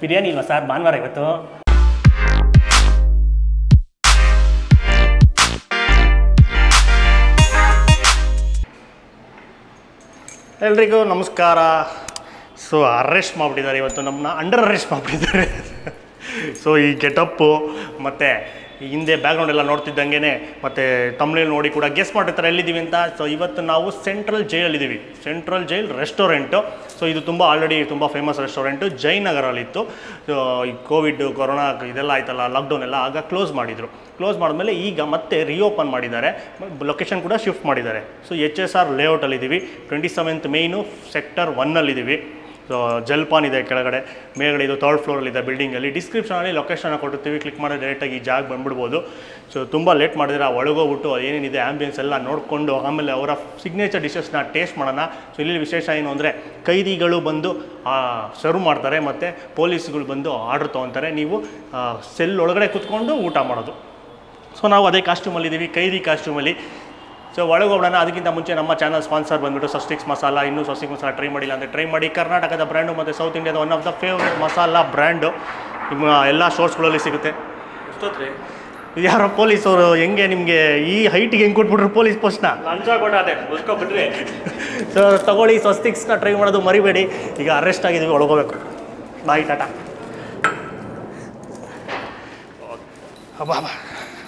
ಬಿರಿಯಾನಿ ಇಲ್ವಾ ಸರ್ ಭಾನುವಾರ ಇವತ್ತು ಎಲ್ರಿಗೂ ನಮಸ್ಕಾರ ಸೊ ಅರೆಸ್ಟ್ ಮಾಡಿಬಿಟ್ಟಿದ್ದಾರೆ ಇವತ್ತು ನಮ್ಮನ್ನ ಅಂಡರ್ ಅರೆಸ್ಟ್ ಮಾಡಿಬಿಟ್ಟಿದ್ದಾರೆ ಸೊ ಈ ಗೆಟಪ್ಪು ಮತ್ತು ಈ ಹಿಂದೆ ಬ್ಯಾಕ್ಗ್ರೌಂಡ್ ಎಲ್ಲ ನೋಡ್ತಿದ್ದಂಗೆ ಮತ್ತು ತಮಿಳಲ್ಲಿ ನೋಡಿ ಕೂಡ ಗೆಸ್ ಮಾಡಿರ್ತಾರೆ ಎಲ್ಲಿದ್ದೀವಿ ಅಂತ ಸೊ ಇವತ್ತು ನಾವು ಸೆಂಟ್ರಲ್ ಜೈಲಲ್ಲಿದ್ದೀವಿ ಸೆಂಟ್ರಲ್ ಜೈಲ್ ರೆಸ್ಟೋರೆಂಟು ಸೊ ಇದು ತುಂಬ ಆಲ್ರೆಡಿ ತುಂಬ ಫೇಮಸ್ ರೆಸ್ಟೋರೆಂಟು ಜಯನಗರಲ್ಲಿತ್ತು ಸೊ ಈ ಕೋವಿಡ್ ಕೊರೋನಾ ಇದೆಲ್ಲ ಆಯ್ತಲ್ಲ ಲಾಕ್ಡೌನ್ ಎಲ್ಲ ಆಗ ಕ್ಲೋಸ್ ಮಾಡಿದರು ಕ್ಲೋಸ್ ಮಾಡಿದ್ಮೇಲೆ ಈಗ ಮತ್ತೆ ರಿಓಪನ್ ಮಾಡಿದ್ದಾರೆ ಲೊಕೇಶನ್ ಕೂಡ ಶಿಫ್ಟ್ ಮಾಡಿದ್ದಾರೆ ಸೊ ಎಚ್ ಎಸ್ ಆರ್ ಲೇಔಟಲ್ಲಿದ್ದೀವಿ ಟ್ವೆಂಟಿ ಸೆವೆಂತ್ ಮೇಯ್ನು ಸೆಕ್ಟರ್ ಒನ್ನಲ್ಲಿದ್ದೀವಿ ಸೊ ಜಲ್ಪಾನ್ ಇದೆ ಕೆಳಗಡೆ ಮೇಲ್ಗಡೆ ಇದು ಥರ್ಡ್ ಫ್ಲೋರಲ್ಲಿದೆ ಬಿಲ್ಡಿಂಗಲ್ಲಿ ಡಿಸ್ಕ್ರಿಪ್ಷನಲ್ಲಿ ಲೊಕೇಶನ್ ಕೊಟ್ಟಿರ್ತೀವಿ ಕ್ಲಿಕ್ ಮಾಡಿ ಡೈರೆಕ್ಟಾಗಿ ಈ ಜಾಗ ಬಂದ್ಬಿಡ್ಬೋದು ಸೊ ತುಂಬ ಲೇಟ್ ಮಾಡಿದ್ರೆ ಆ ಒಳಗೋಗ್ಬಿಟ್ಟು ಏನೇನಿದೆ ಆ್ಯಂಬಿಯನ್ಸ್ ಎಲ್ಲ ನೋಡಿಕೊಂಡು ಆಮೇಲೆ ಅವರ ಸಿಗ್ನೇಚರ್ ಡಿಶಸ್ನ ಟೇಸ್ಟ್ ಮಾಡೋಣ ಸೊ ಇಲ್ಲಿ ವಿಶೇಷ ಏನು ಅಂದರೆ ಕೈದಿಗಳು ಬಂದು ಸರ್ವ್ ಮಾಡ್ತಾರೆ ಮತ್ತು ಪೊಲೀಸ್ಗಳು ಬಂದು ಆರ್ಡ್ರ್ ತೊಗೊತಾರೆ ನೀವು ಸೆಲ್ ಒಳಗಡೆ ಕುತ್ಕೊಂಡು ಊಟ ಮಾಡೋದು ಸೊ ನಾವು ಅದೇ ಕಾಸ್ಟ್ಯೂಮಲ್ಲಿದ್ದೀವಿ ಕೈದಿ ಕಾಸ್ಟ್ಯೂಮಲ್ಲಿ ಸೊ ಒಳಗೆ ಹೋಗೋಣ ಅದಕ್ಕಿಂತ ಮುಂಚೆ ನಮ್ಮ ಚಾನಲ್ ಸ್ಪಾನ್ಸರ್ ಬಂದ್ಬಿಟ್ಟು ಸಸ್ಟಿಕ್ಸ್ ಮಸಾಲ ಇನ್ನೂ ಸಸ್ಟಿಕ್ ಮಸಾಲ ಟ್ರೈ ಮಾಡಿಲ್ಲ ಅಂದರೆ ಟ್ರೈ ಮಾಡಿ ಕರ್ನಾಟಕದ ಬ್ರ್ಯಾಂಡು ಮತ್ತು ಸೌತ್ ಇಂಡಿಯಾದ one of the favourite masala brand ನಿಮ್ಮ ಎಲ್ಲ ಸ್ಟೋರ್ಸ್ಗಳಲ್ಲಿ ಸಿಗುತ್ತೆ ಎಷ್ಟೊತ್ರಿ ಇದು ಯಾರೋ ಪೊಲೀಸವರು ಹೆಂಗೆ ನಿಮಗೆ ಈ ಹೈಟಿಗೆ ಹೆಂಗೆ ಕೊಟ್ಬಿಟ್ರು ಪೊಲೀಸ್ ಪೋಸ್ಟ್ನ ಲಂಚ ಕೊಟ್ಟಾದೆ ಮುಸ್ಕೊಬಿಟ್ರಿ ಸೊ ತಗೊಳ್ಳಿ ಸ್ವಸ್ತಿಕ್ಸ್ನ ಟ್ರೈ ಮಾಡೋದು ಮರಿಬೇಡಿ ಈಗ ಅರೆಸ್ಟ್ ಆಗಿದ್ದೀವಿ ಒಳಗೋಗ್ಬೇಕು ಬಾಯ್ ಟಾಟಾ ಅಬ್ಬಾ ಅಬ್ಬಾ.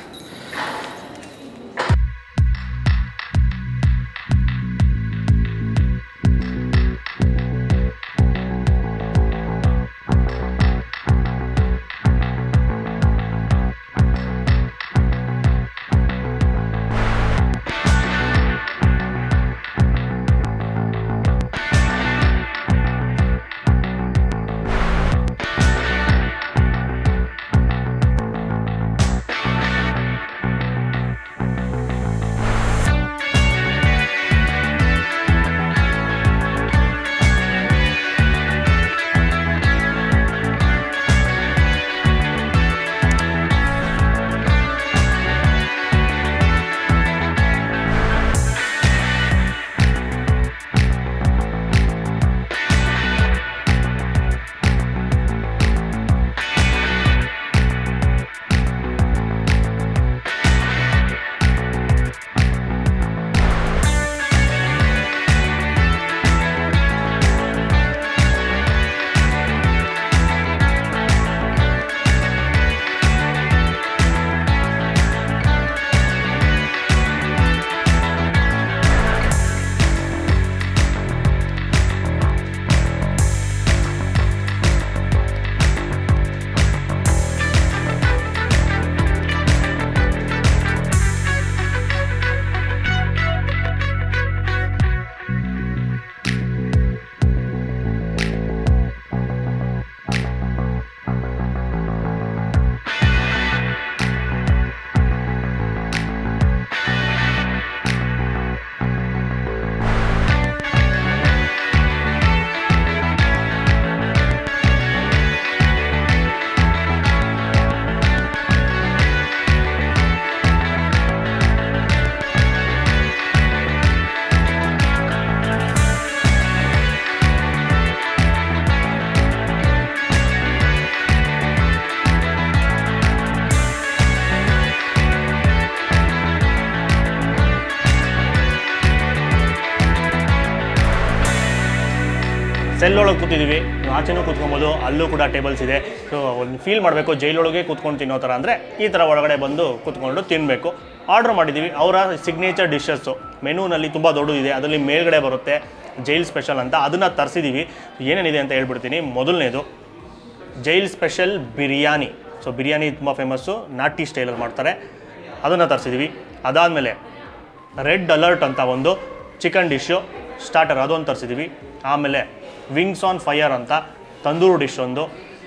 ಸೆಲ್ ಒಳಗೆ ಕೂತಿದ್ದೀವಿ ನೀವು ಆಚೆನೂ ಕೂತ್ಕೊಬೋದು ಅಲ್ಲೂ ಕೂಡ ಟೇಬಲ್ಸ್ ಇದೆ ಸೊ ಒಂದು ಫೀಲ್ ಮಾಡಬೇಕು ಜೈಲೊಳಗೆ ಕೂತ್ಕೊಂಡು ತಿನ್ನೋ ಥರ ಅಂದರೆ ಈ ಥರ ಒಳಗಡೆ ಬಂದು ಕೂತ್ಕೊಂಡು ತಿನ್ನಬೇಕು ಆರ್ಡ್ರ್ ಮಾಡಿದ್ದೀವಿ ಅವರ ಸಿಗ್ನೇಚರ್ ಡಿಶಸ್ಸು ಮೆನೂನಲ್ಲಿ ತುಂಬ ದೊಡ್ಡದಿದೆ ಅದರಲ್ಲಿ ಮೇಲ್ಗಡೆ ಬರುತ್ತೆ ಜೈಲ್ ಸ್ಪೆಷಲ್ ಅಂತ ಅದನ್ನು ತರಿಸಿದ್ದೀವಿ ಏನೇನಿದೆ ಅಂತ ಹೇಳ್ಬಿಡ್ತೀನಿ ಮೊದಲನೇದು jail special biryani so biryani ತುಂಬ ಫೇಮಸ್ಸು ನಾಟಿ ಸ್ಟೈಲಲ್ಲಿ ಮಾಡ್ತಾರೆ ಅದನ್ನು ತರಿಸಿದ್ದೀವಿ ಅದಾದಮೇಲೆ ರೆಡ್ ಅಲರ್ಟ್ ಅಂತ ಒಂದು ಚಿಕನ್ ಡಿಶ್ಶು ಸ್ಟಾರ್ಟರ್ ಅದೊಂದು ತರಿಸಿದ್ದೀವಿ ಆಮೇಲೆ ವಿಂಗ್ಸ್ ಆನ್ ಫೈಯರ್ ಅಂತ ತಂದೂರು ಡಿಶ್ ಒಂದು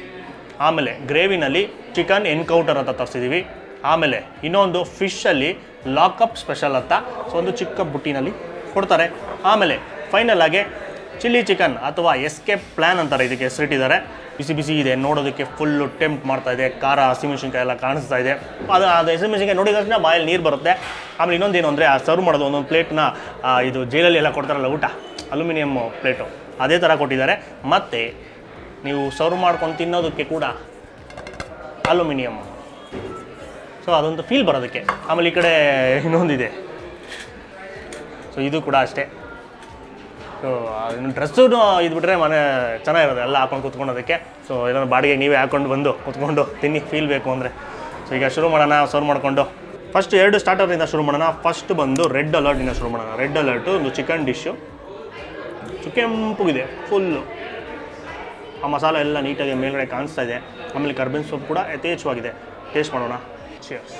ಆಮೇಲೆ ಗ್ರೇವಿನಲ್ಲಿ ಚಿಕನ್ ಎನ್ಕೌಂಟರ್ ಅಂತ ತರಿಸಿದ್ದೀವಿ ಆಮೇಲೆ ಇನ್ನೊಂದು ಫಿಶಲ್ಲಿ ಲಾಕಪ್ ಸ್ಪೆಷಲ್ ಅಂತ ಸೊ ಒಂದು ಚಿಕ್ಕ ಬುಟ್ಟಿನಲ್ಲಿ ಕೊಡ್ತಾರೆ ಆಮೇಲೆ ಫೈನಲ್ ಆಗಿ ಚಿಲ್ಲಿ ಚಿಕನ್ ಅಥವಾ ಎಸ್ಕೇಪ್ ಪ್ಲ್ಯಾನ್ ಅಂತಾರೆ ಇದಕ್ಕೆ ಹೆಸರಿಟ್ಟಿದ್ದಾರೆ ಬಿಸಿ ಬಿಸಿ ಇದೆ ನೋಡೋದಕ್ಕೆ ಫುಲ್ಲು ಟೆಂಪ್ಟ್ ಮಾಡ್ತಾ ಇದೆ ಖಾರ ಹಸಿಮೆಣಸಿನ್ಕಾಯಿ ಎಲ್ಲ ಕಾಣಿಸ್ತಾ ಇದೆ ಅದು ಅದು ಹಸಿಮೆಣಸಿನ್ಕಾಯಿ ನೋಡಿದ ತಕ್ಷಣ ಬಾಯಲ್ಲಿ ನೀರು ಬರುತ್ತೆ ಆಮೇಲೆ ಇನ್ನೊಂದೇನು ಅಂದರೆ ಆ ಸರ್ವ್ ಮಾಡೋದು ಒಂದೊಂದು ಪ್ಲೇಟ್ನ ಇದು ಜೈಲಲ್ಲಿ ಎಲ್ಲ ಕೊಡ್ತಾರಲ್ಲ ಊಟ ಅಲ್ಯೂಮಿನಿಯಮ್ ಪ್ಲೇಟು ಅದೇ ಥರ ಕೊಟ್ಟಿದ್ದಾರೆ ಮತ್ತು ನೀವು ಸರ್ವ್ ಮಾಡ್ಕೊಂಡು ತಿನ್ನೋದಕ್ಕೆ ಕೂಡ ಅಲ್ಯೂಮಿನಿಯಮ್ ಸೊ ಅದೊಂದು ಫೀಲ್ ಬರೋದಕ್ಕೆ ಆಮೇಲೆ ಈ ಕಡೆ ಇನ್ನೊಂದಿದೆ ಸೊ ಇದು ಕೂಡ ಅಷ್ಟೇ ಸೊ ಡ್ರೆಸ್ಸು ಇದು ಬಿಟ್ಟರೆ ಮನೆ ಚೆನ್ನಾಗಿರೋದು ಎಲ್ಲ ಹಾಕೊಂಡು ಕೂತ್ಕೊಳ್ಳೋದಕ್ಕೆ ಸೊ ಏನಾದ್ರು ಬಾಡಿಗೆ ನೀವೇ ಹಾಕೊಂಡು ಬಂದು ಕೂತ್ಕೊಂಡು ತಿನ್ನಿ ಫೀಲ್ ಬೇಕು ಅಂದರೆ ಸೊ ಈಗ ಶುರು ಮಾಡೋಣ ಸರ್ವ್ ಮಾಡಿಕೊಂಡು ಫಸ್ಟ್ ಎರಡು ಸ್ಟಾರ್ಟರಿಂದ ಶುರು ಮಾಡೋಣ ಫಸ್ಟ್ ಬಂದು ರೆಡ್ ಅಲರ್ಟಿಂದ ಶುರು ಮಾಡೋಣ ರೆಡ್ ಅಲರ್ಟು ಒಂದು ಚಿಕನ್ ಡಿಶ್ಶು ಕೆಂಪುಗಿದೆ ಫುಲ್ಲು ಆ ಮಸಾಲೆ ಎಲ್ಲ ನೀಟಾಗಿ ಮೇಲ್ಗಡೆ ಕಾಣಿಸ್ತಾ ಇದೆ ಆಮೇಲೆ ಕರ್ಬೇವಿನ ಸೊಪ್ಪು ಕೂಡ ಯಥೇಚ್ಛವಾಗಿದೆ ಟೇಸ್ಟ್ ಮಾಡೋಣ ಚಿಯರ್ಸ್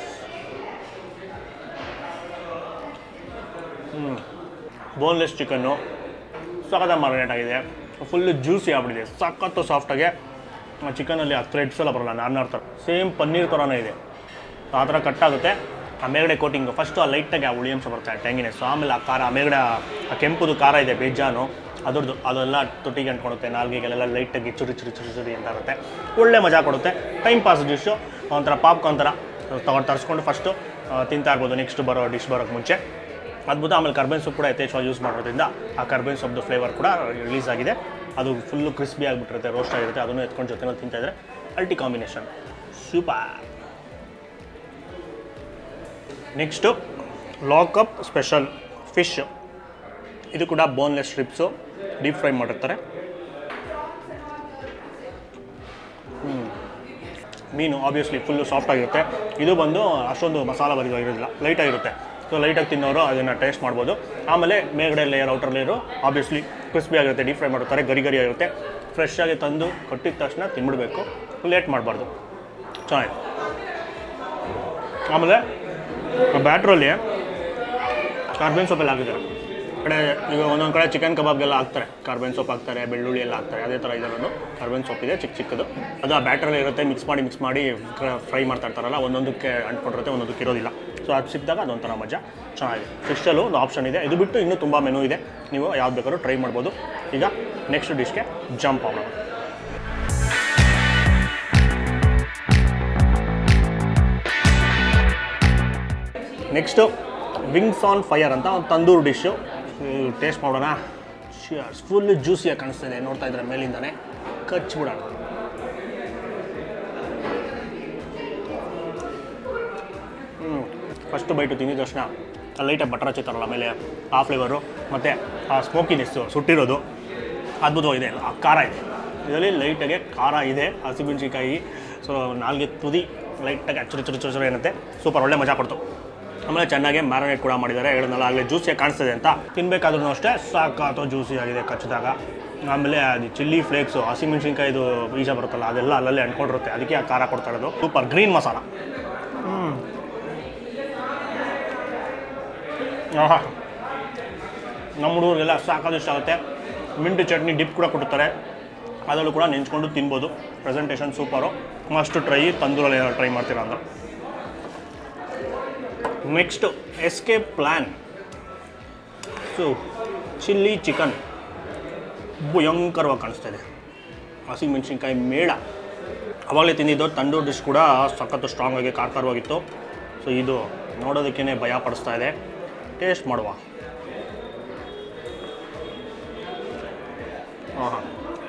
ಹ್ಞೂ ಬೋನ್ಲೆಸ್ ಚಿಕನ್ನು ಸಖತ್ತ ಮಾರಿನೇಟ್ ಆಗಿದೆ ಫುಲ್ಲು ಜ್ಯೂಸಿ ಆಗ್ಬಿಟ್ಟಿದೆ ಸಖತ್ತು ಸಾಫ್ಟಾಗೆ ಚಿಕನಲ್ಲಿ ಆ ಥ್ರೆಡ್ಸ್ ಎಲ್ಲ ಬರಲ್ಲ ನಾರ್ ನಾರ್ ಥರ ಸೇಮ್ ಪನ್ನೀರ್ ಥರನೇ ಇದೆ ಆ ಥರ ಕಟ್ಟಾಗುತ್ತೆ ಆ ಮೇಲ್ಗಡೆ ಕೋಟಿಂಗು ಫಸ್ಟು ಆ ಲೈಟಾಗಿ ಆ ಹುಳಿ ಅಂಶ ಬರುತ್ತೆ ಆ ಟ್ಯಾಂಗಿನೆಸ್ ಆಮೇಲೆ ಆ ಖಾರ ಆ ಮೇಲ್ಗಡೆ ಆ- ಆ ಕೆಂಪುದು ಖಾರ ಇದೆ ಬೇಜಾನು ಅದ್ರದ್ದು ಅದೆಲ್ಲ ತೊಟ್ಟಿಗೆ ಅಂಟ್ಕೊಳುತ್ತೆ ನಾಲ್ಗೆಗೆಲ್ಲ ಲೈಟಾಗಿ ಚುರಿ ಚುರಿ ಚುರಿ ಚುರಿ ಅಂತ ಇರುತ್ತೆ ಒಳ್ಳೆ ಮಜಾ ಕೊಡುತ್ತೆ ಟೈಮ್ ಪಾಸ್ ಡಿಶ್ಶು ಒಂಥರ ಪಾಪ್ಕಾರ್ನ್ ಥರ ತಗೊಂಡು ತರಿಸ್ಕೊಂಡು ಫಸ್ಟು ತಿಂತಾ ಇರ್ಬೋದು ನೆಕ್ಸ್ಟ್ ಬರೋ ಡಿಶ್ ಬರೋಕ್ಕೆ ಮುಂಚೆ ಅದ್ಭುತ ಆಮೇಲೆ ಕರ್ಬೇವಿನ ಸೊಪ್ಪು ಕೂಡ ಯಥೇಚ್ಛವಾಗಿ ಯೂಸ್ ಮಾಡೋದ್ರಿಂದ ಆ ಕರ್ಬೇವಿನ ಸೊಪ್ಪು ಫ್ಲೇವರ್ ಕೂಡ ರಿಲೀಸ್ ಆಗಿದೆ ಅದು ಫುಲ್ಲು ಕ್ರಿಸ್ಪಿ ಆಗಿಬಿಟ್ಟಿರುತ್ತೆ ರೋಸ್ಟ್ ಆಗಿರುತ್ತೆ ಅದನ್ನು ಎತ್ಕೊಂಡು ಜೊತೆನಲ್ಲಿ ತಿಂತಾ ಇದ್ರೆ ಅಲ್ಟಿ combination super next lockup special fish ಇದು ಕೂಡ ಬೋನ್ಲೆಸ್ ಸ್ಟ್ರಿಪ್ಸು ಡೀಪ್ ಫ್ರೈ ಮಾಡಿರ್ತಾರೆ ಹ್ಮ್. ಮೀನು ಆಬ್ವಿಯಸ್ಲಿ ಫುಲ್ಲು ಸಾಫ್ಟ್ ಆಗಿರುತ್ತೆ ಇದು ಬಂದು ಅಷ್ಟೊಂದು ಮಸಾಲ ಬರಿವಾಗಿರೋದಿಲ್ಲ ಲೈಟಾಗಿರುತ್ತೆ ಸೊ ಲೈಟಾಗಿ ತಿನ್ನೋರು ಅದನ್ನು ಟೇಸ್ಟ್ ಮಾಡ್ಬೋದು ಆಮೇಲೆ ಮೇಲ್ಗಡೆ layer outer layer obviously crispy ಆಗಿರುತ್ತೆ ಡೀಪ್ ಫ್ರೈ ಮಾಡಿರ್ತಾರೆ ಗರಿ ಗರಿ ಆಗಿರುತ್ತೆ ಫ್ರೆಶ್ ಆಗಿ ತಂದು ಕೊಟ್ಟಿದ ತಕ್ಷಣ ತಿನ್ಬಿಡ್ಬೇಕು ಲೇಟ್ ಮಾಡಬಾರ್ದು ಚೆನ್ನಾಗಿದೆ ಆಮೇಲೆ ಬ್ಯಾಟ್ರಲ್ಲಿ ಕಾರ್ಬೇನ್ ಸೊಪ್ಪೆಲ್ಲ ಹಾಕಿದ್ದಾರೆ ಕಡೆ ಈಗ ಒಂದೊಂದು ಕಡೆ ಚಿಕನ್ ಕಬಾಬ್ಗೆಲ್ಲ ಹಾಕ್ತಾರೆ ಕಾರ್ಬೇನ್ ಸೊಪ್ಪು ಹಾಕ್ತಾರೆ ಬೆಳ್ಳುಳ್ಳಿ ಎಲ್ಲ ಹಾಕ್ತಾರೆ ಅದೇ ಥರ ಇದರಲ್ಲೂ ಕಾರ್ಬೇನ್ ಸೊಪ್ಪಿದೆ ಚಿಕ್ಕ ಚಿಕ್ಕದು ಅದು ಆ ಬ್ಯಾಟ್ರಲ್ಲಿ ಇರುತ್ತೆ ಮಿಕ್ಸ್ ಮಾಡಿ ಮಿಕ್ಸ್ ಮಾಡಿ ಫ್ರೈ ಮಾಡ್ತಾ ಇರ್ತಾರಲ್ಲ ಒಂದೊಂದಕ್ಕೆ ಅಂಟ್ಕೊಂಡಿರುತ್ತೆ ಒಂದೊಂದಕ್ಕೆ ಇರೋದಿಲ್ಲ ಸೊ ಅದು ಸಿಕ್ಕಿದಾಗ ಅದೊಂಥರ ಮಜಾ ಚೆನ್ನಾಗಿದೆ ಫಿಶಲ್ಲೂ ಒಂದು ಆಪ್ಷನ್ ಇದೆ ಇದು ಬಿಟ್ಟು ಇನ್ನೂ ತುಂಬ ಮೆನು ಇದೆ ನೀವು ಯಾವ್ದು ಬೇಕಾದ್ರೂ ಟ್ರೈ ಮಾಡ್ಬೋದು ಈಗ ನೆಕ್ಸ್ಟ್ ಡಿಶ್ಗೆ ಜಂಪ್ ಮಾಡೋಣ ನೆಕ್ಸ್ಟು ವಿಂಗ್ಸ್ ಆನ್ ಫೈರ್ ಅಂತ ಒಂದು ತಂದೂರು ಡಿಶ್ಶು ಟೇಸ್ಟ್ ಮಾಡೋಣ ಫುಲ್ ಜ್ಯೂಸಿಯಾಗಿ ಕಾಣಿಸ್ತಾ ಇದೆ ನೋಡ್ತಾ ಇದ್ರೆ ಮೇಲಿಂದಾನೆ ಕಚ್ಬಿಡೋಣ ಹ್ಞೂ ಫಸ್ಟ್ ಬೈಟು ತಿಂದಿದ ತಕ್ಷಣ ಲೈಟಾಗಿ ಬಟರ್ ಹಚ್ಚುತ್ತಾರಲ್ಲ ಆಮೇಲೆ ಆ ಫ್ಲೇವರು ಮತ್ತು ಆ ಸ್ಮೋಕಿನೆಸ್ಸು ಸುಟ್ಟಿರೋದು ಅದ್ಭುತವಾಗಿದೆ ಆ ಖಾರ ಇದೆ ಇದರಲ್ಲಿ ಲೈಟಾಗೆ ಖಾರ ಇದೆ ಹಸಿಮೆಣಸಿನ್ಕಾಯಿ ಸೊ ನಾಲ್ಗೆ ತುದಿ ಲೈಟಾಗಿ ಅಚ್ಚುರು ಚುರು ಚುರು ಚುರು ಏನಂತೆ ಸೂಪರ್ ಒಳ್ಳೆ ಮಜಾ ಕೊಡ್ತು ಆಮೇಲೆ ಚೆನ್ನಾಗಿ ಮ್ಯಾರಿನೇಟ್ ಕೂಡ ಮಾಡಿದ್ದಾರೆ ಹೇಳಿದ್ನಲ್ಲ ಆಗಲೇ ಜ್ಯೂಸಿಯಾಗಿ ಕಾಣಿಸ್ತದೆ ಅಂತ ತಿನ್ಬೇಕಾದ್ರೂ ಅಷ್ಟೇ ಸಾಕಾತೋ ಜ್ಯೂಸಿ ಆಗಿದೆ ಕಚ್ಚಿದಾಗ ಆಮೇಲೆ ಅದು ಚಿಲ್ಲಿ ಫ್ಲೇಕ್ಸು ಹಸಿಮೆಣಸಿನ್ಕಾಯಿದು ಬೀಜ ಬರುತ್ತಲ್ಲ ಅದೆಲ್ಲ ಅಲ್ಲಲ್ಲೇ ಅಂಟ್ಕೊಂಡಿರುತ್ತೆ ಅದಕ್ಕೆ ಆ ಖಾರ ಕೊಡ್ತಾ ಇರೋದು ಸೂಪರ್ ಗ್ರೀನ್ ಮಸಾಲ ಹ್ಞೂ ಆಹಾ ನಮ್ಮ ಹುಡುಗರಿಗೆಲ್ಲ ಸಾಕಾದ ಇಷ್ಟ ಆಗುತ್ತೆ ಮಿಂಟು ಚಟ್ನಿ ಡಿಪ್ ಕೂಡ ಕೊಡ್ತಾರೆ ಅದರಲ್ಲೂ ಕೂಡ ನೆಂಚ್ಕೊಂಡು ತಿನ್ಬೋದು ಪ್ರೆಸೆಂಟೇಷನ್ ಸೂಪರು ಮಸ್ಟ್ ಟ್ರೈ ತಂದೂರಲ್ಲಿ ಏನಾದ್ರು ಟ್ರೈ ಮಾಡ್ತೀರಾ ಅಂದ್ರೆ next escape plan so chilli chicken ಭಯಂಕರವಾಗಿ ಕಾಣಿಸ್ತಾ ಇದೆ ಹಸಿಮೆಣ್ಸಿನ್ಕಾಯಿ ಮೇಳ ಅವಾಗಲೇ ತಿಂದಿದ್ದು ತಂದೂರು ಡಿಶ್ ಕೂಡ ಸಖತ್ತು ಸ್ಟ್ರಾಂಗ್ ಆಗಿ ಖಾರವಾಗಿತ್ತು ಸೊ ಇದು ನೋಡೋದಕ್ಕೇ ಭಯ ಪಡಿಸ್ತಾ ಇದೆ ಟೇಸ್ಟ್ ಮಾಡುವ ಹಾಂ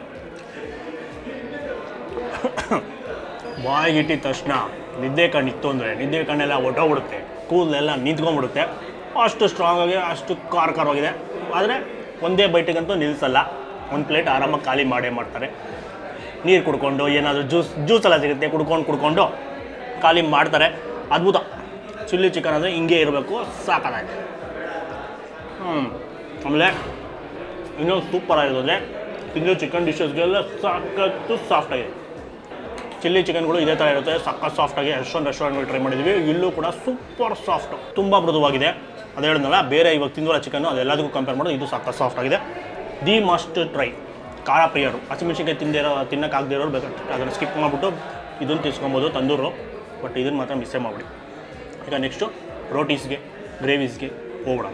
ಬಾಯಿಗೆ ಇಟ್ಟಿದ ತಕ್ಷಣ ನಿದ್ದೆ ಕಣ್ಣು ಇತ್ತು ಅಂದರೆ ನಿದ್ದೆ ಕಣ್ಣೆಲ್ಲ ಒಟ್ಟೋಗ್ಬಿಡುತ್ತೆ ಕೂದಲೆಲ್ಲ ನಿಂತ್ಕೊಂಡ್ಬಿಡುತ್ತೆ ಅಷ್ಟು ಸ್ಟ್ರಾಂಗ್ ಆಗಿ ಅಷ್ಟು ಖಾರ ಖಾರವಾಗಿದೆ ಆದರೆ ಒಂದೇ ಬೈಟಿಗಂತೂ ನಿಲ್ಲಿಸಲ್ಲ ಒಂದು ಪ್ಲೇಟ್ ಆರಾಮಾಗಿ ಖಾಲಿ ಮಾಡೇ ಮಾಡ್ತಾರೆ ನೀರು ಕುಡ್ಕೊಂಡು ಏನಾದರೂ ಜ್ಯೂಸ್ ಜ್ಯೂಸ್ ಎಲ್ಲ ಸಿಗುತ್ತೆ ಕುಡ್ಕೊಂಡು ಕುಡ್ಕೊಂಡು ಖಾಲಿ ಮಾಡ್ತಾರೆ ಅದ್ಭುತ ಚಿಲ್ಲಿ ಚಿಕನ್ ಅಂದರೆ ಹಿಂಗೆ ಇರಬೇಕು ಸಾಕಾಗಿದೆ ಹ್ಞೂ ಆಮೇಲೆ ಇನ್ನೊಂದು ಸೂಪರ್ ಆಗಿರೋದು ಅಂದರೆ ತಿಂದು ಚಿಕನ್ ಡಿಶಸ್ಗೆಲ್ಲ ಸಾಕತ್ತು ಸಾಫ್ಟ್ ಆಗಿದೆ ಚಿಲ್ಲಿ ಚಿಕನ್ಗಳು ಇದೇ ಥರ ಇರುತ್ತೆ ಸಖತ್ ಸಾಫ್ಟಾಗಿ ಎಷ್ಟೊಂದು ರೆಸ್ಟೋರೆಂಟ್ಗಳು ಟ್ರೈ ಮಾಡಿದ್ವಿ ಇಲ್ಲೂ ಕೂಡ ಸೂಪರ್ ಸಾಫ್ಟ್ ತುಂಬ ಮೃದುವಾಗಿದೆ ಅದು ಹೇಳಿದ್ನಲ್ಲ ಬೇರೆ ಇವಾಗ ತಿಂದುವಲ್ಲ ಚಿಕನ್ನು ಅದೆಲ್ಲದಕ್ಕೂ ಕಂಪೇರ್ ಮಾಡೋದು ಇದು ಸಖತ್ ಸಾಫ್ಟ್ ಆಗಿದೆ ದಿ ಮಸ್ಟ್ ಟ್ರೈ ಖಾರ ಪ್ರಿಯರು ಹಸಿಮೆಣ್ಸಿನ್ಕಾಯಿ ತಿಂದಿರೋ ತಿನ್ನೋಕ್ಕಾಗದೇ ಇರೋರು ಬೇಕಾದ್ರೆ ಅದನ್ನು ಸ್ಕಿಪ್ ಮಾಡಿಬಿಟ್ಟು ಇದನ್ನು ತಿನ್ಸ್ಕೊಬೋದು ತಂದೂರು ಬಟ್ ಇದನ್ನು ಮಾತ್ರ ಮಿಸ್ಸೇ ಮಾಡಿಬಿಡಿ ಈಗ ನೆಕ್ಸ್ಟು ರೋಟೀಸ್ಗೆ ಗ್ರೇವೀಸ್ಗೆ ಹೋಗೋಣ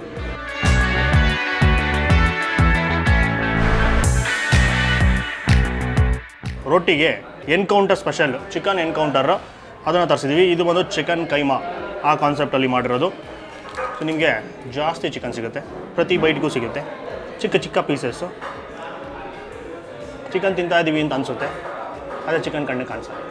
ರೊಟ್ಟಿಗೆ ಎನ್ಕೌಂಟರ್ ಸ್ಪೆಷಲ್ ಚಿಕನ್ ಎನ್ಕೌಂಟರ್ ಅದನ್ನು ತರಿಸಿದ್ವಿ ಇದು ಬಂದು ಚಿಕನ್ ಕೈಮಾ ಆ ಕಾನ್ಸೆಪ್ಟಲ್ಲಿ ಮಾಡಿರೋದು ಸೊ ನಿಮಗೆ ಜಾಸ್ತಿ ಚಿಕನ್ ಸಿಗುತ್ತೆ ಪ್ರತಿ ಬೈಟ್ಗೂ ಸಿಗುತ್ತೆ ಚಿಕ್ಕ ಚಿಕ್ಕ ಪೀಸಸ್ಸು ಚಿಕನ್ ತಿಂತಾ ಇದ್ದೀವಿ ಅಂತ ಅನಿಸುತ್ತೆ ಅದೇ ಚಿಕನ್ ಕಣ್ಣು ಕಾಣಿಸುತ್ತೆ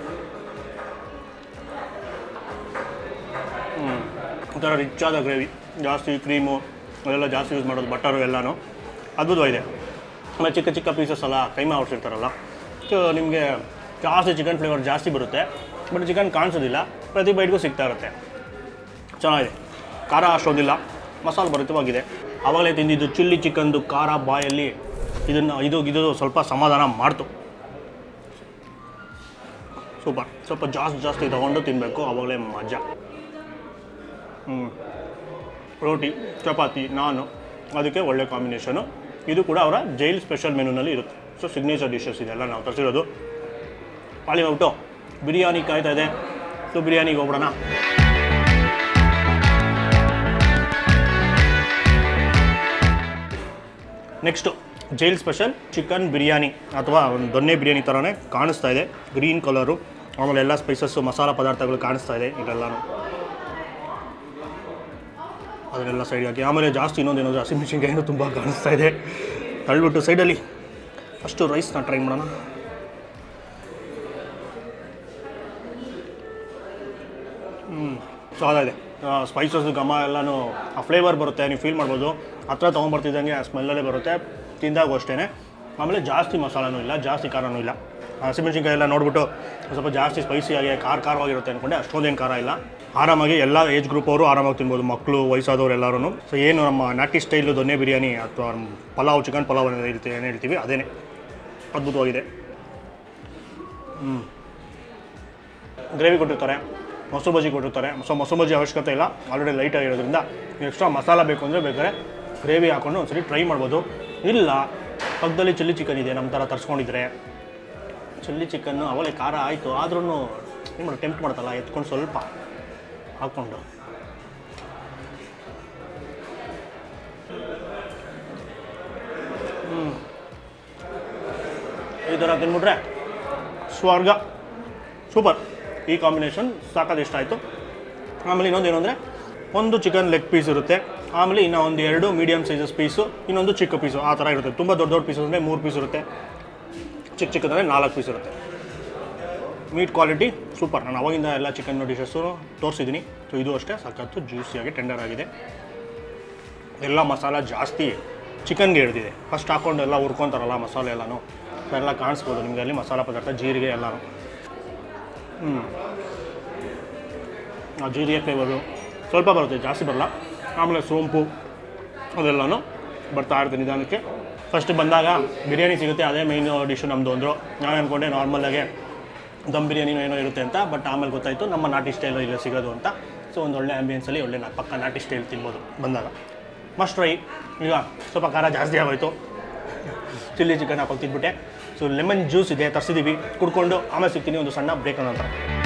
ಹ್ಞೂ ಒಂಥರ ರಿಚ್ ಆದ ಗ್ರೇವಿ ಜಾಸ್ತಿ ಕ್ರೀಮು ಅದೆಲ್ಲ ಜಾಸ್ತಿ ಯೂಸ್ ಮಾಡೋದು ಬಟರು ಎಲ್ಲನೂ ಅದ್ಭುತವಾಗಿದೆ ಆಮೇಲೆ ಚಿಕ್ಕ ಚಿಕ್ಕ ಪೀಸಸ್ ಎಲ್ಲ ಕೈಮಾ ಹೊಡ್ಸಿರ್ತಾರಲ್ಲ ಸೊ ನಿಮಗೆ ಜಾಸ್ತಿ ಚಿಕನ್ ಫ್ಲೇವರ್ ಜಾಸ್ತಿ ಬರುತ್ತೆ ಬಟ್ ಚಿಕನ್ ಕಾಣಿಸೋದಿಲ್ಲ ಪ್ರತಿ ಬೈಟ್ಗೂ ಸಿಗ್ತಾ ಇರುತ್ತೆ ಚೆನ್ನಾಗಿದೆ ಖಾರ ಅಷ್ಟೊಂದಿಲ್ಲ ಮಸಾಲೆ ಭರಿತವಾಗಿದೆ ಆವಾಗಲೇ ತಿಂದಿದ್ದು ಚಿಲ್ಲಿ ಚಿಕನ್ದು ಖಾರ ಬಾಯಲ್ಲಿ ಇದನ್ನು ಇದು ಇದು ಸ್ವಲ್ಪ ಸಮಾಧಾನ ಮಾಡ್ತು ಸೂಪರ್ ಸ್ವಲ್ಪ ಜಾಸ್ತಿ ಜಾಸ್ತಿ ತೊಗೊಂಡು ತಿನ್ನಬೇಕು ಆವಾಗಲೇ ಮಜಾ ಹ್ಞೂ ರೋಟಿ ಚಪಾತಿ ನಾನು ಅದಕ್ಕೆ ಒಳ್ಳೆ ಕಾಂಬಿನೇಷನು ಇದು ಕೂಡ ಅವರ ಜೈಲ್ ಸ್ಪೆಷಲ್ ಮೆನುನಲ್ಲಿ ಇರುತ್ತೆ ಸೊ ಸಿಗ್ನೇಚರ್ ಡಿಶಸ್ ಇದೆಲ್ಲ ನಾವು ತರಿಸಿರೋದು ಅಲ್ಲಿ ಹೋಗ್ಬಿಟ್ಟು ಬಿರಿಯಾನಿ ಕಾಯ್ತಾ ಇದೆ ಸೊ ಬಿರಿಯಾನಿಗೆ ಹೋಗ್ಬಿಡೋಣ next jail special chicken biryani ಅಥವಾ ಒಂದು ದೊನ್ನೆ ಬಿರಿಯಾನಿ ಥರನೇ ಕಾಣಿಸ್ತಾ ಇದೆ ಗ್ರೀನ್ ಕಲರು ಆಮೇಲೆ ಎಲ್ಲ ಸ್ಪೈಸಸ್ಸು ಮಸಾಲ ಪದಾರ್ಥಗಳು ಕಾಣಿಸ್ತಾ ಇದೆ ಇದೆಲ್ಲನೂ ಅದನ್ನೆಲ್ಲ ಸೈಡ್ ಹಾಕಿ ಆಮೇಲೆ ಜಾಸ್ತಿ ಇನ್ನೊಂದೇನಾದರೂ ಹಸಿಮೆಣಸಿನ್ಕಾಯಿನೂ ತುಂಬ ಕಾಣಿಸ್ತಾ ಇದೆ ತಳ್ಳಿಬಿಟ್ಟು ಸೈಡಲ್ಲಿ ಫಸ್ಟು ರೈಸ್ನ ಟ್ರೈ ಮಾಡೋಣ ಹ್ಞೂ ಇದೆ ಸ್ಪೈಸಸ್ ಘಮ ಎಲ್ಲನೂ ಆ ಫ್ಲೇವರ್ ಬರುತ್ತೆ ನೀವು ಫೀಲ್ ಮಾಡ್ಬೋದು ಹತ್ರ ತೊಗೊಂಬರ್ತಿದ್ದಂಗೆ ಆ ಸ್ಮೆಲ್ಲಲ್ಲೇ ಬರುತ್ತೆ ತಿಂದಾಗೂ ಅಷ್ಟೇ ಆಮೇಲೆ ಜಾಸ್ತಿ ಮಸಾಲನೂ ಇಲ್ಲ ಜಾಸ್ತಿ ಖಾರನೂ ಇಲ್ಲ ಹಸಿಮೆಣಸಿನ್ಕಾಯಿ ಎಲ್ಲ ನೋಡ್ಬಿಟ್ಟು ಸ್ವಲ್ಪ ಜಾಸ್ತಿ ಸ್ಪೈಸಿಯಾಗಿ ಖಾರ ಖಾರವಾಗಿರುತ್ತೆ ಅಂದ್ಕೊಂಡೆ ಅಷ್ಟೊಂದೇನು ಖಾರ ಇಲ್ಲ ಆರಾಮಾಗಿ ಎಲ್ಲ ಏಜ್ ಗ್ರೂಪ್ ಅವರು ಆರಾಮಾಗಿ ತಿನ್ಬೋದು ಮಕ್ಕಳು ವಯಸ್ಸಾದವ್ರು ಎಲ್ಲರೂ ಸೊ ಏನು ನಮ್ಮ ನಾಟಿ ಸ್ಟೈಲು ದೊನ್ನೆ ಬಿರಿಯಾನಿ ಅಥವಾ ಪಲಾವ್ ಚಿಕನ್ ಪಲಾವ್ ಏನು ಹೇಳ್ತೀವಿ ಏನು ಹೇಳ್ತೀವಿ ಅದೇನೆ ಅದ್ಭುತವಾಗಿದೆ ಹ್ಞೂ ಗ್ರೇವಿ ಕೊಟ್ಟಿರ್ತಾರೆ ಮೊಸರು ಬಜ್ಜಿ ಕೊಟ್ಟಿರ್ತಾರೆ ಸೊ ಮೊಸರು ಬಜ್ಜಿ ಅವಶ್ಯಕತೆ ಇಲ್ಲ ಆಲ್ರೆಡಿ ಲೈಟ್ ಆಗಿರೋದ್ರಿಂದ ಎಕ್ಸ್ಟ್ರಾ ಮಸಾಲ ಬೇಕು ಅಂದರೆ ಬೇಕಾದ್ರೆ ಗ್ರೇವಿ ಹಾಕೊಂಡು ಒಂದ್ಸರಿ ಟ್ರೈ ಮಾಡ್ಬೋದು ಇಲ್ಲ ಪಕ್ಕದಲ್ಲಿ ಚಿಲ್ಲಿ ಚಿಕನ್ ಇದೆ ನಮ್ಮ ಥರ ತರಿಸ್ಕೊಂಡಿದ್ರೆ ಚಿಲ್ಲಿ ಚಿಕನ್ನು ಅವಲೇ ಖಾರ ಆಯಿತು ಆದ್ರೂ ಏನು ಮಾಡಿ ಟೆಂಪ್ಟ್ ಮಾಡ್ತಲ್ಲ ಎತ್ಕೊಂಡು ಸ್ವಲ್ಪ ಹಾಕ್ಕೊಂಡು ಹ್ಞೂ ಈ ಥರ ತಿನ್ಬಿಟ್ರೆ ಸ್ವರ್ಗ ಸೂಪರ್ ಈ ಕಾಂಬಿನೇಷನ್ ಸಾಕಾದ ಇಷ್ಟ ಆಯಿತು ಆಮೇಲೆ ಇನ್ನೊಂದು ಏನು ಅಂದರೆ ಒಂದು ಚಿಕನ್ ಲೆಗ್ ಪೀಸ್ ಇರುತ್ತೆ ಆಮೇಲೆ ಇನ್ನೂ ಒಂದು ಎರಡು ಮೀಡಿಯಮ್ ಸೈಜಸ್ ಪೀಸು ಇನ್ನೊಂದು ಚಿಕ್ಕ ಪೀಸು ಆ ಥರ ಇರುತ್ತೆ ತುಂಬ ದೊಡ್ಡ ದೊಡ್ಡ ಪೀಸಸ್ ಅಂದರೆ ಮೂರು ಪೀಸ್ ಇರುತ್ತೆ ಚಿಕ್ಕ ಚಿಕ್ಕದಂದರೆ ನಾಲ್ಕು ಪೀಸ್ ಇರುತ್ತೆ ಮೀಟ್ ಕ್ವಾಲಿಟಿ ಸೂಪರ್ ನಾನು ಅವಾಗಿಂದ ಎಲ್ಲ ಚಿಕನ್ ಡಿಶಸ್ಸು ತೋರಿಸಿದ್ದೀನಿ ಸೊ ಇದು ಅಷ್ಟೇ ಸಖತ್ತು ಜ್ಯೂಸಿಯಾಗಿ ಟೆಂಡರ್ ಆಗಿದೆ ಎಲ್ಲ ಮಸಾಲ ಜಾಸ್ತಿ ಚಿಕನ್ಗೆ ಹಿಡ್ದಿದೆ ಫಸ್ಟ್ ಹಾಕ್ಕೊಂಡು ಎಲ್ಲ ಹುರ್ಕೊತಾರಲ್ಲ ಮಸಾಲೆ ಎಲ್ಲನೂ ಸೊ ಎಲ್ಲ ಕಾಣಿಸ್ಬೋದು ನಿಮಗೆ ಅಲ್ಲಿ ಮಸಾಲ ಪದಾರ್ಥ ಜೀರಿಗೆ ಎಲ್ಲನೂ ಹ್ಞೂ ಆ ಜೀರಿಗೆ ಫ್ಲೇವರು ಸ್ವಲ್ಪ ಬರುತ್ತೆ ಜಾಸ್ತಿ ಬರಲ್ಲ ಆಮೇಲೆ ಸೋಂಪು ಅದೆಲ್ಲನೂ ಬರ್ತಾ ಇರ್ತೀನಿ ನಿಧಾನಕ್ಕೆ ಫಸ್ಟ್ ಬಂದಾಗ ಬಿರಿಯಾನಿ ಸಿಗುತ್ತೆ ಅದೇ ಮೈನ್ ಡಿಶ್ಶು ನಮ್ಮದು ಅಂದರು ನಾನು ಅಂದ್ಕೊಂಡೆ ನಾರ್ಮಲಾಗೆ ದಮ್ ಬಿರಿಯಾನಿನೋ ಏನೋ ಇರುತ್ತೆ ಅಂತ ಬಟ್ ಆಮೇಲೆ ಗೊತ್ತಾಯಿತು ನಮ್ಮ ನಾಟಿ ಸ್ಟೈಲು ಇಲ್ಲ ಸಿಗೋದು ಅಂತ ಸೊ ಒಂದು ಒಳ್ಳೆ ಆ್ಯಂಬಿಯನ್ಸಲ್ಲಿ ಒಳ್ಳೆ ನಾ ಪಕ್ಕ ನಾಟಿ ಸ್ಟೈಲ್ ತಿನ್ಬೋದು ಬಂದಾಗ ಮಸ್ಟ್ ಟ್ರೈ ಈಗ ಸ್ವಲ್ಪ ಖಾರ ಜಾಸ್ತಿ ಆಗೋಯ್ತು ಚಿಲ್ಲಿ ಚಿಕನ್ ಹಾಕೊಂಡು ತಿಂದ್ಬಿಟ್ಟೆ ಸೊ ಲೆಮನ್ ಜ್ಯೂಸ್ ಇದೆ ತರಿಸಿದ್ದೀವಿ ಕುಡ್ಕೊಂಡು ಆಮೇಲೆ ಸಿಗ್ತೀನಿ ಒಂದು ಸಣ್ಣ ಬ್ರೇಕ್ ನಂತರ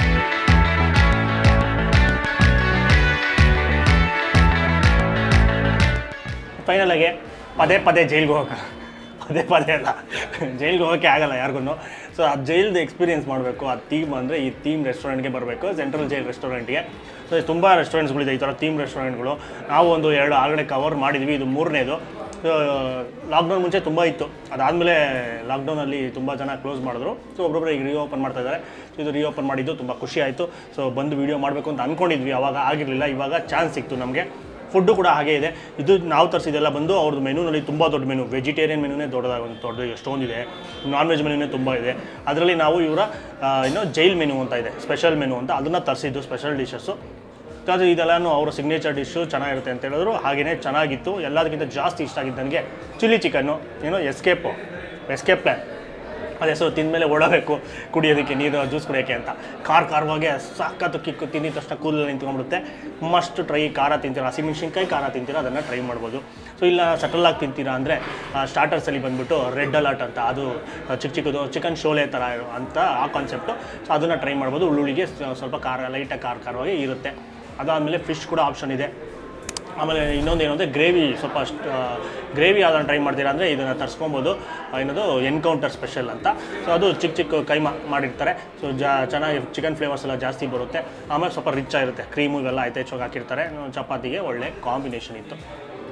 ಫೈನಲಾಗಿ ಪದೇ ಪದೇ ಜೈಲ್ಗೆ ಹೋಗೋಕೆ ಪದೇ ಪದೇ ಅಲ್ಲ ಜೈಲ್ಗೆ ಹೋಗೋಕ್ಕೆ ಆಗಲ್ಲ ಯಾರಿಗೂ ಸೊ ಆ ಜೈಲ್ದು ಎಕ್ಸ್ಪೀರಿಯನ್ಸ್ ಮಾಡಬೇಕು ಆ ಥೀಮ್ ಅಂದರೆ ಈ ಥೀಮ್ ರೆಸ್ಟೋರೆಂಟ್ಗೆ ಬರಬೇಕು ಸೆಂಟ್ರಲ್ ಜೈಲ್ ರೆಸ್ಟೋರೆಂಟ್ಗೆ ಸೊ ತುಂಬ ರೆಸ್ಟೋರೆಂಟ್ಸ್ಗಳಿದೆ ಈ ಥರ ಥೀಮ್ ರೆಸ್ಟೋರೆಂಟ್ಗಳು ನಾವು ಒಂದು ಎರಡು ಆಲ್ರೆಡಿ ಕವರ್ ಮಾಡಿದ್ವಿ ಇದು ಮೂರನೇದು ಲಾಕ್ಡೌನ್ ಮುಂಚೆ ತುಂಬ ಇತ್ತು ಅದಾದಮೇಲೆ ಲಾಕ್ಡೌನಲ್ಲಿ ತುಂಬ ಜನ ಕ್ಲೋಸ್ ಮಾಡಿದ್ರು ಸೊ ಒಬ್ಬೊಬ್ಬರು ಈಗ ರೀಓಪನ್ ಮಾಡ್ತಾ ಇದ್ದಾರೆ ಸೊ ಇದು ರೀಓಪನ್ ಮಾಡಿದ್ದು ತುಂಬ ಖುಷಿ ಆಯಿತು ಸೊ ಬಂದು ವೀಡಿಯೋ ಮಾಡಬೇಕು ಅಂತ ಅಂದ್ಕೊಂಡಿದ್ವಿ ಅವಾಗ ಆಗಿರಲಿಲ್ಲ ಇವಾಗ ಚಾನ್ಸ್ ಸಿಕ್ತು ನಮಗೆ ಫುಡ್ಡು ಕೂಡ ಹಾಗೆ ಇದೆ ಇದು ನಾವು ತರಿಸಿದೆಲ್ಲ ಬಂದು ಅವ್ರದ್ದು ಮೆನುನಲ್ಲಿ ತುಂಬ ದೊಡ್ಡ ಮೆನು ವೆಜಿಟೇರಿಯನ್ ಮೆನುನೇ ದೊಡ್ಡದಾಗಿ ಒಂದು ದೊಡ್ಡ ಎಷ್ಟೊಂದಿದೆ ನಾನ್ ವೆಜ್ ಮೆನುನೇ ತುಂಬ ಇದೆ ಅದರಲ್ಲಿ ನಾವು ಇವರ ಏನೋ ಜೈಲ್ ಮೆನು ಅಂತ ಇದೆ ಸ್ಪೆಷಲ್ ಮೆನು ಅಂತ ಅದನ್ನು ತರಿಸಿದ್ದು ಸ್ಪೆಷಲ್ ಡಿಶಸ್ಸು ಅದು ಇದೆಲ್ಲನೂ ಅವರ ಸಿಗ್ನೇಚರ್ ಡಿಶ್ಶು ಚೆನ್ನಾಗಿರುತ್ತೆ ಅಂತ ಹೇಳಿದ್ರು ಹಾಗೆಯೇ ಚೆನ್ನಾಗಿತ್ತು ಎಲ್ಲದಕ್ಕಿಂತ ಜಾಸ್ತಿ ಇಷ್ಟ ಆಗಿದ್ದು ನನಗೆ ಚಿಲ್ಲಿ ಚಿಕನ್ನು ಏನೋ ಎಸ್ಕೇಪು ಎಸ್ಕೇಪ್ ಪ್ಲ್ಯಾನ್ ಅದು ಹೆಸರು ತಿಂದಮೇಲೆ ಓಡಬೇಕು ಕುಡಿಯೋದಕ್ಕೆ ನೀರು ಜ್ಯೂಸ್ ಕುಡಿಯೋಕ್ಕೆ ಅಂತ ಖಾರ ಖಾರವಾಗಿ ಸಾಕತ್ತು ಕಿಕ್ಕು ತಿಂದಿದ ತಕ್ಷಣ ಕೂದಲು ನಿಂತ್ಕೊಂಡ್ಬಿಡುತ್ತೆ ಮಸ್ಟ್ ಟ್ರೈ ಖಾರ ತಿಂತೀರಾ ಹಸಿಮೆಣ್ಸಿನ್ಕಾಯಿ ಖಾರ ತಿಂತೀರಾ ಅದನ್ನು ಟ್ರೈ ಮಾಡ್ಬೋದು ಸೊ ಇಲ್ಲ ಸಟಲಾಗಿ ತಿಂತೀರಾ ಅಂದರೆ ಸ್ಟಾರ್ಟರ್ಸಲ್ಲಿ ಬಂದುಬಿಟ್ಟು ರೆಡ್ ಅಲರ್ಟ್ ಅಂತ ಅದು ಚಿಕ್ಕ ಚಿಕ್ಕದು ಚಿಕನ್ ಶೋಲೆ ಥರ ಇರೋ ಅಂತ ಆ ಕಾನ್ಸೆಪ್ಟು ಸೊ ಅದನ್ನು ಟ್ರೈ ಮಾಡ್ಬೋದು ಉಳ್ಳುಳ್ಳಿಗೆ ಸ- ಸ್ವಲ್ಪ ಖಾರ ಲೈಟಾಗಿ ಖಾರ ಖಾರವಾಗಿ ಇರುತ್ತೆ ಅದಾದಮೇಲೆ ಫಿಶ್ ಕೂಡ ಆಪ್ಷನ್ ಇದೆ ಆಮೇಲೆ ಇನ್ನೊಂದು ಏನು ಅಂದರೆ ಗ್ರೇವಿ ಸ್ವಲ್ಪ ಅಷ್ಟು ಗ್ರೇವಿ ಯಾವ್ದಾರು ಟ್ರೈ ಮಾಡ್ತೀರಾ ಅಂದರೆ ಇದನ್ನು ತರಿಸ್ಕೊಬೋದು ಏನದು ಎನ್ಕೌಂಟರ್ ಸ್ಪೆಷಲ್ ಅಂತ ಸೊ ಅದು ಚಿಕ್ಕ ಚಿಕ್ಕ ಕೈಮಾ ಮಾಡಿರ್ತಾರೆ ಸೊ ಜಾ ಚೆನ್ನಾಗಿ ಚಿಕನ್ ಫ್ಲೇವರ್ಸ್ ಎಲ್ಲ ಜಾಸ್ತಿ ಬರುತ್ತೆ ಆಮೇಲೆ ಸ್ವಲ್ಪ ರಿಚ್ ಆಗಿರುತ್ತೆ ಕ್ರೀಮು ಇವೆಲ್ಲ ಐತೆ ಹೆಚ್ಚಾಗಿ ಹಾಕಿರ್ತಾರೆ ಚಪಾತಿಗೆ ಒಳ್ಳೆ ಕಾಂಬಿನೇಷನ್ ಇತ್ತು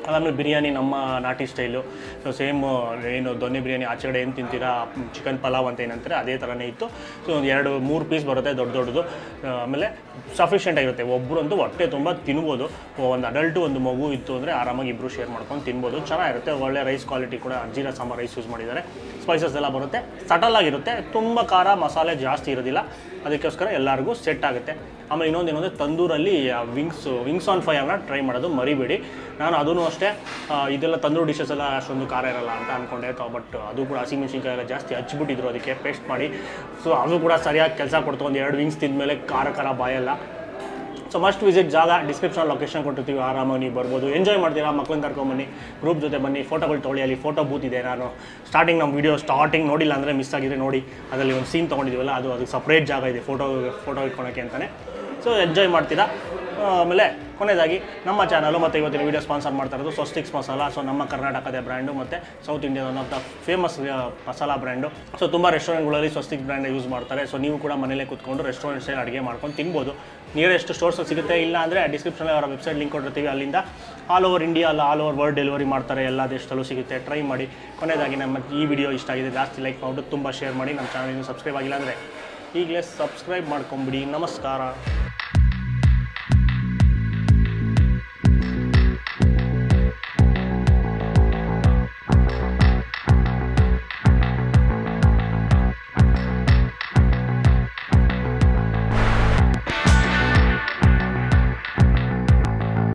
ಅದಾದ್ಮೇಲೆ ಬಿರಿಯಾನಿ ನಮ್ಮ ನಾಟಿ ಸ್ಟೈಲು ಸೊ ಸೇಮ್ ಏನು ದೊನ್ನೆ ಬಿರಿಯಾನಿ ಆಚೆ ಕಡೆ ಏನು ತಿಂತೀರಾ ಚಿಕನ್ ಪಲಾವ್ ಅಂತ ಏನಂತಾರೆ ಅದೇ ಥರನೇ ಇತ್ತು ಸೊ ಒಂದು ಎರಡು ಮೂರು ಪೀಸ್ ಬರುತ್ತೆ ದೊಡ್ಡ ದೊಡ್ಡದು ಆ, ಆಮೇಲೆ ಸಫಿಷಿಯೆಂಟ್ ಆಗಿರುತ್ತೆ ಒಬ್ಬರಂತೂ ಹೊಟ್ಟೆ ತುಂಬ ತಿನ್ಬೋದು ಒಂದು ಅಡಲ್ಟು ಒಂದು ಮಗು ಇತ್ತು ಅಂದರೆ ಆರಾಮಾಗಿ ಇಬ್ಬರು ಶೇರ್ ಮಾಡ್ಕೊಂಡು ತಿನ್ಬೋದು ಚೆನ್ನಾಗಿರುತ್ತೆ ಒಳ್ಳೆ ರೈಸ್ ಕ್ವಾಲಿಟಿ ಕೂಡ ಜೀರಾ ಸಾಂಬಾರ್ ರೈಸ್ ಯೂಸ್ ಮಾಡಿದ್ದಾರೆ ಸ್ಪೈಸಸ್ ಎಲ್ಲ ಬರುತ್ತೆ ಸಟಲ್ ಆಗಿರುತ್ತೆ ತುಂಬ ಖಾರ ಮಸಾಲೆ ಜಾಸ್ತಿ ಇರೋದಿಲ್ಲ ಅದಕ್ಕೋಸ್ಕರ ಎಲ್ಲರಿಗೂ ಸೆಟ್ ಆಗುತ್ತೆ ಆಮೇಲೆ ಇನ್ನೊಂದು ಏನಂದರೆ ತಂದೂರಲ್ಲಿ ವಿಂಗ್ಸ್ ವಿಂಗ್ಸ್ ಆನ್ ಫೈರ್ನ ಟ್ರೈ ಮಾಡೋದು ಮರಿಬೇಡಿ ನಾನು ಅದೂ ಅಷ್ಟೇ ಆ, ಇದೆಲ್ಲ ತಂದೂರು ಡಿಶಸ್ ಎಲ್ಲ ಅಷ್ಟೊಂದು ಖಾರ ಇರಲ್ಲ ಅಂತ ಅಂದ್ಕೊಂಡೆ ಬಟ್ ಅದು ಕೂಡ ಹಸಿಮೆಣ್ಸಿನ್ಕಾಯಿ ಎಲ್ಲ ಜಾಸ್ತಿ ಹಚ್ಬಿಟ್ಟಿದ್ರು ಅದಕ್ಕೆ ಪೇಸ್ಟ್ ಮಾಡಿ ಸೊ ಅದು ಕೂಡ ಸರಿಯಾಗಿ ಕೆಲಸ ಕೊಡ್ತು ಒಂದು ಎರಡು ವಿಂಗ್ಸ್ ತಿಂದಮೇಲೆ ಖಾರ ಖಾರ ಬಾಯಲ್ಲ ಸೊ ಮಸ್ಟ್ ವಿಸಿಟ್ ಜಾಗ ಡಿಸ್ಕ್ರಿಪ್ಷನ್ ಲೊಕೇಶನ್ ಕೊಟ್ಟಿರ್ತೀವಿ ಆರಾಮಾಗಿ ನೀವು ಬರ್ಬೋದು ಎಂಜಾಯ್ ಮಾಡ್ತೀರಾ ಮಕ್ಳನ್ನ ಕರ್ಕೊಂಬನ್ನಿ ಗ್ರೂಪ್ ಜೊತೆ ಬನ್ನಿ ಫೋಟೋಗಳು ತೊಗೊಳ್ಳಿ ಅಲ್ಲಿ ಫೋಟೋ ಬೂತ್ ಇದೆ ನಾನು ಸ್ಟಾರ್ಟಿಂಗ್ ನಮ್ಮ ವೀಡಿಯೋ ಸ್ಟಾರ್ಟಿಂಗ್ ನೋಡಿಲ್ಲ ಅಂದರೆ ಮಿಸ್ ಆಗಿದ್ರೆ ನೋಡಿ ಅದರಲ್ಲಿ ಒಂದು ಸೀನ್ ತೊಗೊಂಡಿದ್ದೀವಲ್ಲ ಅದು ಅದಕ್ಕೆ ಸಪ್ರೇಟ್ ಜಾಗ ಇದೆ ಫೋಟೋ ಫೋಟೋ ಇಟ್ಕೊಳಕ್ಕೆ ಅಂತಲೇ ಸೊ ಎಂಜಾಯ್ ಮಾಡ್ತೀರಾ ಆಮೇಲೆ ಕೊನೆಯದಾಗಿ ನಮ್ಮ ಚಾನಲು ಮತ್ತು ಇವತ್ತಿನ ವೀಡಿಯೋ ಸ್ಪಾನ್ಸರ್ ಮಾಡ್ತಾ ಇರೋದು ಸ್ವಸ್ತಿಕ್ಸ್ ಮಸಾಲ ಸೊ ನಮ್ಮ ಕರ್ನಾಟಕದ ಬ್ರ್ಯಾಂಡು ಮತ್ತು ಸೌತ್ ಇಂಡಿಯಾದ one of the famous masala brand so ತುಂಬ ರೆಸ್ಟೋರೆಂಟ್ಗಳಲ್ಲಿ ಸ್ವಸ್ತಿಕ್ ಬ್ರ್ಯಾಂಡ್ ಯೂಸ್ ಮಾಡ್ತಾರೆ ಸೊ ನೀವು ಕೂಡ ಮನೇಲೆ ಕೂತ್ಕೊಂಡು ರೆಸ್ಟೋರೆಂಟ್ ಸ್ಟೈಲ್ ಅಡುಗೆ ಮಾಡ್ಕೊಂಡು ತಿನ್ಬೋದು ನಿಯರೆಸ್ಟ್ ಸ್ಟೋರ್ಸ್ ಸಿಗುತ್ತೆ ಇಲ್ಲ ಅಂದರೆ ಡಿಸ್ಕ್ರಿಪ್ಷನಲ್ಲಿ ಅವರ ವೆಬ್ಸೈಟ್ ಲಿಂಕ್ ಕೊಟ್ಟಿರ್ತೀವಿ ಅಲ್ಲಿಂದ ಆಲ್ ಓವರ್ ಇಂಡಿಯಾ ಅಲ್ಲ ಆಲ್ ಓವರ್ ವರ್ಲ್ಡ್ ಡೆಲಿವರಿ ಮಾಡ್ತಾರೆ ಎಲ್ಲ ದೇಶದಲ್ಲೂ ಸಿಗುತ್ತೆ ಟ್ರೈ ಮಾಡಿ ಕೊನೆಯದಾಗಿ ನಮ್ಮ ಈ ವಿಡಿಯೋ ಇಷ್ಟ ಆಗಿದೆ ಜಾಸ್ತಿ ಲೈಕ್ ಮಾಡಿಬಿಟ್ಟು ತುಂಬ ಶೇರ್ ಮಾಡಿ ನಮ್ಮ ಚಾನಲ್ ಇನ್ನೂ ಸಬ್ಸ್ಕ್ರೈಬ್ ಆಗಿಲ್ಲ ಅಂದರೆ ಈಗಲೇ ಸಬ್ಸ್ಕ್ರೈಬ್ ಮಾಡ್ಕೊಂಬಿಡಿ ನಮಸ್ಕಾರ